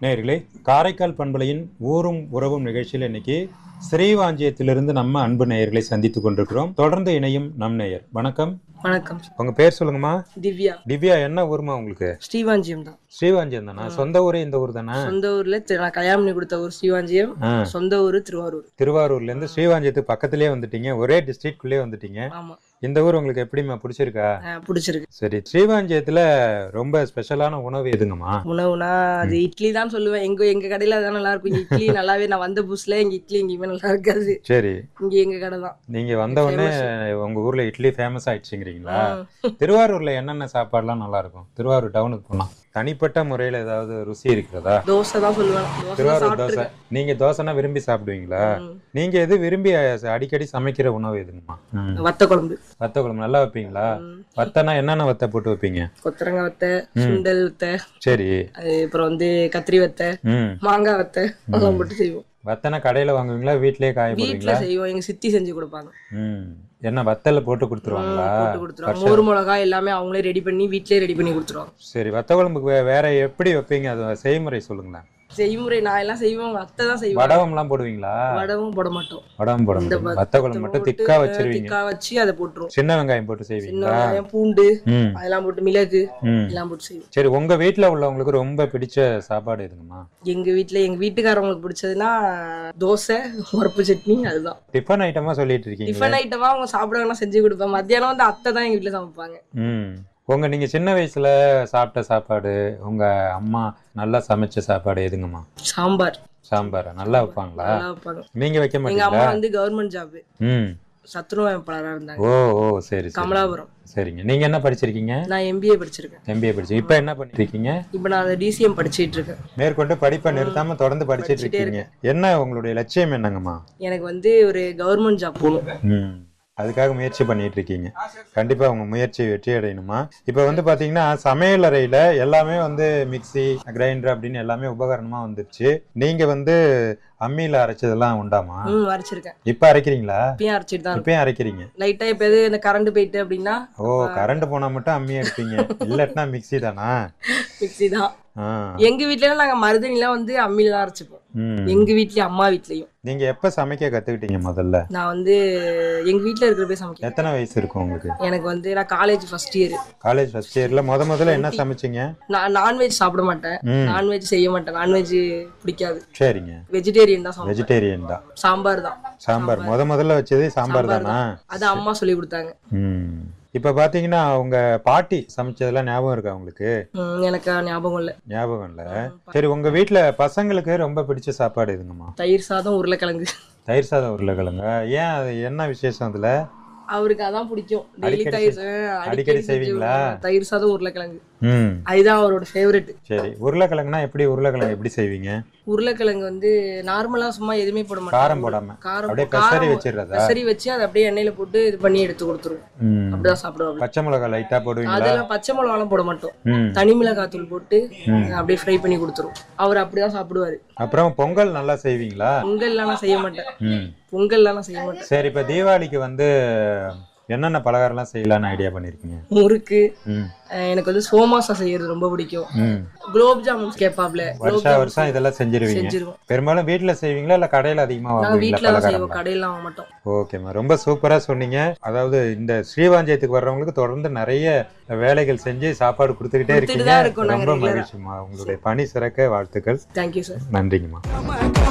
நேயர்களே காரைக்கால் பண்பலையின் ஊரும் உறவும் நிகழ்ச்சியில் இன்னைக்கு ஸ்ரீவாஞ்சியத்திலிருந்து நம்ம அன்பு நேயர்களை சந்தித்துக் கொண்டிருக்கிறோம் தொடர்ந்து இணையும் நம் நேயர் வணக்கம் வணக்கம் உங்க பேர் சொல்லுங்கம்மா திவ்யா திவ்யா என்ன ஊருமா உங்களுக்கு ஸ்ரீவாஞ்சியம் தான் ஸ்ரீவாஞ்சியம் தானா சொந்த ஊரே இந்த ஊர் தானா சொந்த ஊர்ல தி- நான் கல்யாணம் பண்ணி கொடுத்த ஊர் ஸ்ரீவாஞ்சியம் ஆ. சொந்த ஊர் திருவாரூர் திருவாரூர்ல இருந்து ஸ்ரீவாஞ்சியத்துக்கு பக்கத்திலேயே வந்துட்டீங்க ஒரே டிஸ்ட்ரிக்ட்குள்ளே வந்துட்டீங்க ஆமா இந்த ஊர் உங்களுக்கு எப்படிம்மா பிடிச்சிருக்கா ஆ, பிடிச்சிருக்கு சரி ஸ்ரீவாஞ்சியத்துல ரொம்ப ஸ்பெஷலான உணவு எதுங்கம்மா உணவுனா அது இட்லி தான் சொல்லுவேன் எங்க எங்க கடையில அதான் நல்லா இருக்கும் இங்க இட்லி நல்லாவே நான் வந்த புதுசுல எங்க இட்லி எங்கேயுமே நல்லா இருக்காது சரி இங்க எங்க கடை தான் நீங்க வந்த உடனே உங்க ஊர்ல இட்லி ஃபேமஸ் ஆயிடுச்சுங்கிறீங்களா திருவாரூர்ல என்னென்ன சாப்பாடுலாம் நல்லா இருக்கும் திருவாரூர் டவுனுக்கு போனா தனிப்பட்ட முறையில ஏதாவது ருசி இருக்கிறதா தோசை தான் சொல்லுவேன் தோசை தான் திருவாரூர் தோசை சாப்பிட்டுருக்கேன் நீங்க தோசைனா விரும்பி சாப்பிடுவீங்களா ம். நீங்க எது விரும்பி அஹ், அடிக்கடி சமைக்கிற உணவு எதுங்கம்மா ம். வத்த குழம்பு வத்த குழம்பு நல்லா வைப்பீங்களா ம். வத்தனா என்னென்ன வத்த போட்டு வைப்பீங்க கொத்தரங்காய் வத்த சுண்டல் வத்த சரி அது அப்புறம் வந்து கத்திரி வத்த ம் மாங்காய் வத்த அதெல்லாம் போட்டு செய்வோம் வத்தனா கடையில வாங்குவீங்களா வீட்லயே காய வீட்டுல போடுவீங்களா செய்வோம் எங்க சித்தி செஞ்சு கொடுப்பாங்க ம் என்ன வத்தல போட்டு கொடுத்துருவாங்களா போட்டு கொடுத்துருவாங்க மோர் மிளகா எல்லாமே அவங்களே ரெடி பண்ணி வீட்லயே ரெடி பண்ணி கொடுத்துருவாங்க சரி வத்த குழம்புக்கு வே- வேற எப்படி வைப்பீங்க அது செய்முறை சொல்லுங்களேன் செய்முறை நான் எல்லாம் செய்வோம் அத்தை தான் செய்வாங்க வடவம்லாம் போடுவீங்களா வடவும் போட மாட்டோம் வடகம் போட இந்த மாட்டீங்க வத்த வத்த குழம்பு மட்டும் போட்டு, திக்கா வச்சிருவீங்க திக்கா வச்சு அதை போட்டுருவோம் சின்ன வெங்காயம் போட்டு சின்ன செய்வீங்களா வெங்காயம் பூண்டு ம் அதெல்லாம் போட்டு மிளகு ம் எல்லாம் போட்டு செய்வோம் சரி உங்க வீட்ல உள்ளவங்களுக்கு ரொம்ப பிடிச்ச சாப்பாடு எதுங்கம்மா எங்க வீட்ல எங்க வீட்டுக்காரவங்களுக்கு பிடிச்சதுன்னா தோசை உரப்பு சட்னி அதுதான் டிஃபன் ஐட்டமா சொல்லிட்டு இருக்கீங்க டிஃபன் ஐட்டமா அவங்க சாப்பிடுவாங்கன்னா செஞ்சு கொடுப்பேன் மத்தியானம் வந்து அத்தை தான் எங்க வீட்ல சமைப்பாங்க ம் உங்க நீங்க சின்ன வயசுல சாப்பிட்ட சாப்பாடு உங்க அம்மா நல்லா சமைச்ச சாப்பாடு எதுங்கம்மா சாம்பார் சாம்பார் நல்லா வைப்பாங்களா நல்லா வைப்பாங்க நீங்க வைக்க எங்க மாட்டீங்களா அம்மா வந்து கவர்மெண்ட் ஜாப் ம் சத்துணவு அமைப்பாளராக இருந்தாங்க ஓ ஓ சரி சரி கமலாபுரம் சரிங்க நீங்க என்ன படிச்சிருக்கீங்க நான் எம்பிஏ படிச்சிருக்கேன் எம்பிஏ படிச்சு இப்போ என்ன பண்ணிட்டு இருக்கீங்க இப்போ நான் அதை டிசிஎம் படிச்சிட்டு இருக்கேன் மேற்கொண்டு படிப்பை நிறுத்தாம தொடர்ந்து படிச்சிட்டு படிச்சுட்டே இருக்கீங்க என்ன உங்களுடைய லட்சியம் என்னங்கம்மா எனக்கு வந்து ஒரு கவர்மெண்ட் ஜாப் போகணும் ம் அதுக்காக முயற்சி பண்ணிட்டு இருக்கீங்க கண்டிப்பா உங்க முயற்சி வெற்றி அடையணுமா இப்போ வந்து பாத்தீங்கன்னா சமையல் அறையில எல்லாமே வந்து மிக்ஸி கிரைண்டர் அப்படின்னு எல்லாமே உபகரணமா வந்துருச்சு நீங்க வந்து அம்மியில அரைச்சதெல்லாம் உண்டாமா ம் வரைச்சிருக்கேன் இப்ப அரைக்கிறீங்களா இப்பயும் அரைச்சிட்டு தான் இப்பயும் அரைக்கிறீங்க லைட்டா இப்ப எது இந்த கரண்ட் போயிட்டு அப்படின்னா ஓ கரண்ட் போனா மட்டும் அம்மி எடுப்பீங்க இல்லாட்டினா மிக்ஸி தானா மிக்ஸி தான் ஆ. எங்க வீட்ல நாங்க மருதனிலாம் வந்து அம்மியில தான் அரைச்சிப்போம் ம். எங்க வீட்லயும் அம்மா வீட்லயும் நீங்க எப்ப சமைக்க கத்துக்கிட்டீங்க முதல்ல நான் வந்து எங்க வீட்ல இருக்கிற போய் சமைக்கிறேன் எத்தனை வயசு இருக்கும் உங்களுக்கு எனக்கு வந்து நான் college first year college first இயர்ல முத முதல்ல என்ன சமைச்சீங்க நான் நான்வெஜ் சாப்பிட மாட்டேன் ம். நான்வெஜ் செய்ய மாட்டேன் நான்வெஜ் பிடிக்காது சரிங்க வெஜிடேரியன் தான் சமைப்பேன் வெஜிடேரியன் தான் சாம்பார் தான் சாம்பார் முத முதல்ல வச்சது சாம்பார் தானா அது அம்மா சொல்லி கொடுத்தாங்க ம் இப்ப பாத்தீங்கன்னா உங்க பாட்டி சமைச்சதெல்லாம் ஞாபகம் இருக்கா உங்களுக்கு ம், எனக்கு ஞாபகம் இல்ல ஞாபகம் இல்ல சரி உங்க வீட்ல பசங்களுக்கு ரொம்ப பிடிச்ச சாப்பாடு எதுங்கம்மா தயிர் சாதம் உருளைக்கிழங்கு தயிர் சாதம் உருளைக்கிழங்க ஏன் அது என்ன விசேஷம் அதுல அவருக்கு அதான் பிடிக்கும் டெய்லி அடிக்கடி தயிர் செய்- ஆ, அடிக்கடி செஞ்சு செய்வீங்களா? கொடுப்பேன். தயிர் சாதம் உருளைக்கிழங்கு ம் அதுதான் அவரோட ஃபேவரெட் சரி உருளைக்கிழங்குனா எப்படி உருளைக்கிழங்கு எப்படி செய்வீங்க உருளைக்கிழங்கு வந்து நார்மலா சும்மா எதுவுமே போட மாட்டோம் காரம் போடாம காரம் அப்படியே போ- பெசரி காரம் வச்சிடுறதா பெசரி வச்சு அதை அப்படியே எண்ணெயில போட்டு இது பண்ணி எடுத்து கொடுத்துருவோம் ம் அப்படிதான் சாப்பிடுவாங்க பச்சை மிளகாய் லைட்டா போடுவீங்களா அதெல்லாம் பச்சை மிளகாலாம் போட மாட்டோம் ம் தனி மிளகாய் தூள் போட்டு அப்படியே ஃப்ரை பண்ணி கொடுத்துருவோம் அவர் அப்படிதான் சாப்பிடுவாரு அப்புறம் பொங்கல் நல்லா செய்வீங்களா பொங்கல்லாம் நான் செய்ய மாட்டேன் ம் பொங்கல்லாம் நான் செய்ய மாட்டேன் சரி இப்ப தீபாவளிக்கு வந்து என்னென்ன பலகாரம்லாம் செய்யலாம்னு ஐடியா பண்ணிருக்கீங்க முறுக்கு ம் அஹ் எனக்கு வந்து சோமாசா செய்யறது ரொம்ப பிடிக்கும் ம் குலோப் ஜாமுன் கேட்பாப்ல வருஷா வருஷம் இதெல்லாம் செஞ்சிருவீங்க செஞ்சிருவோம் பெரும்பாலும் வீட்ல செய்வீங்களா இல்ல கடையில அதிகமா நாங்க வாங்குவீங்களா வீட்டுல தான் செய்வோம் பலகாரம் கடையில வாங்க மாட்டோம் ஓகேம்மா ரொம்ப சூப்பரா சொன்னீங்க அதாவது இந்த ஸ்ரீவாஞ்சியத்துக்கு வர்றவங்களுக்கு தொடர்ந்து நிறைய வேலைகள் செஞ்சு சாப்பாடு கொடுத்துக்கிட்டே கொடுத்துட்டு இருக்கீங்க தான் இருக்கோம் நாங்க ரொம்ப regular ஆ. மகிழ்ச்சிம்மா உங்களுடைய பணி சிறக்க வாழ்த்துக்கள் தேங்க்யூ சார் நன்றிங்கம்மா